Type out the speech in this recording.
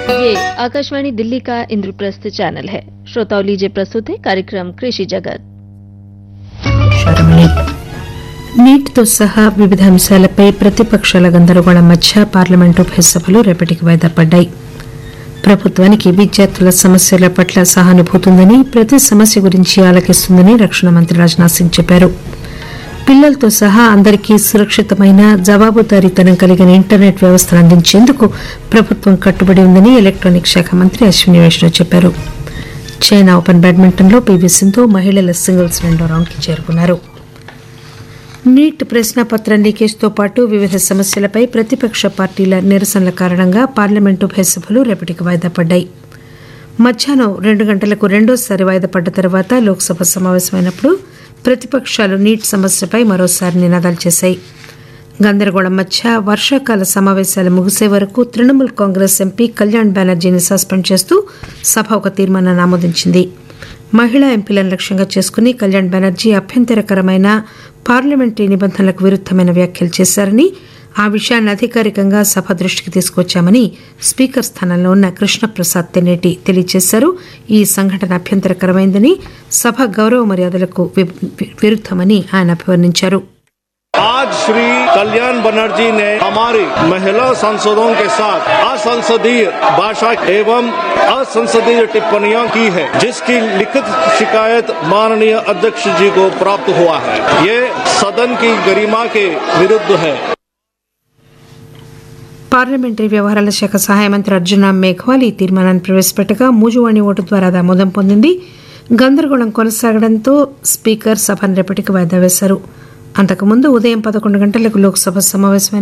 ये आकाशवाणी दिल्ली का इंद्रप्रस्थ चैनल है श्रोताओं लीजिए प्रस्तुत है कार्यक्रम कृषि जगत శర్మిలి నీటితో సహా వివిధ అంశాలపై ప్రతిపక్షాల గందరగోళం మధ్య పార్లమెంటు ఉభయ సభలు రేపటికి వాయిదా పడ్డాయి ప్రభుత్వానికి విద్యార్థుల సమస్యల పట్ల సహానుభూతి ఉందని ప్రతి సమస్య గురించి ఆలకిస్తుందని రక్షణ మంత్రి రాజ్నాథ్ సింగ్ చెప్పారు పిల్లలతో సహా అందరికీ సురక్షితమైన జవాబుదారీతనం కలిగిన ఇంటర్నెట్ వ్యవస్థను అందించేందుకు ప్రభుత్వం కట్టుబడి ఉందని ఎలక్ట్రానిక్ శాఖ మంత్రి అశ్విని వైష్ణవ్ చెప్పారు చైనా ఓపెన్ బ్యాడ్మింటన్లో పీవీ సింధు మహిళల సింగిల్స్ రెండో రౌండ్కి చేరుకున్నారు నీట్ ప్రశ్నాపత్ర లీకేజ్తో పాటు వివిధ సమస్యలపై ప్రతిపక్ష పార్టీల నిరసనల కారణంగా పార్లమెంటు ఉభయ సభలు రేపటికి వాయిదా పడ్డాయి మధ్యాహ్నం రెండు గంటలకు రెండోసారి వాయిదా పడ్డ తర్వాత లోక్సభ సమావేశమైనప్పుడు ప్రతిపక్షాలు నీట్ సమస్యపై మరోసారి నినాదాలు చేశాయి గందరగోళం మధ్య వర్షాకాల సమావేశాలు ముగిసే వరకు తృణమూల్ కాంగ్రెస్ ఎంపీ కళ్యాణ్ బెనర్జీని సస్పెండ్ చేస్తూ సభ ఒక తీర్మానాన్ని ఆమోదించింది మహిళా ఎంపీలను లక్ష్యంగా చేసుకుని కళ్యాణ్ బెనర్జీ అభ్యంతరకరమైన పార్లమెంటరీ నిబంధనలకు విరుద్దమైన వ్యాఖ్యలు చేశారని ఆ విషయాన్ని అధికారికంగా సభ దృష్టికి తీసుకొచ్చామని స్పీకర్ స్థానంలో ఉన్న కృష్ణప్రసాద్ తెన్నేటి తెలియజేశారు ఈ సంఘటన అభ్యంతరకరమైందని సభ గౌరవ మర్యాదలకు వి- వి- విరుద్దమని ఆయన అభివర్ణించారు आज श्री कल्याण बनर्जी ने हमारी महिला सांसदों के साथ असंसदीय भाषा एवं असंसदीय टिप्पणियां की है जिसकी लिखित शिकायत माननीय अध्यक्ष जी को प्राप्त हुआ है ये सदन की गरिमा के विरुद्ध है పార్లమెంటరీ వ్యవహారాల శాఖ సహాయ మంత్రి అర్జున మేఘ్వాల్ ఈ తీర్మానాన్ని ప్రవేశపెట్టగా మూజువాణి ఓటు ద్వారా అది ఆమోదం పొందింది గందరగోళం కొనసాగడంతో స్పీకర్ సభను రేపటికి వాయిదా వేశారు అంతకుముందు ఉదయం పదకొండు గంటలకు లోక్సభ సమావేశమైన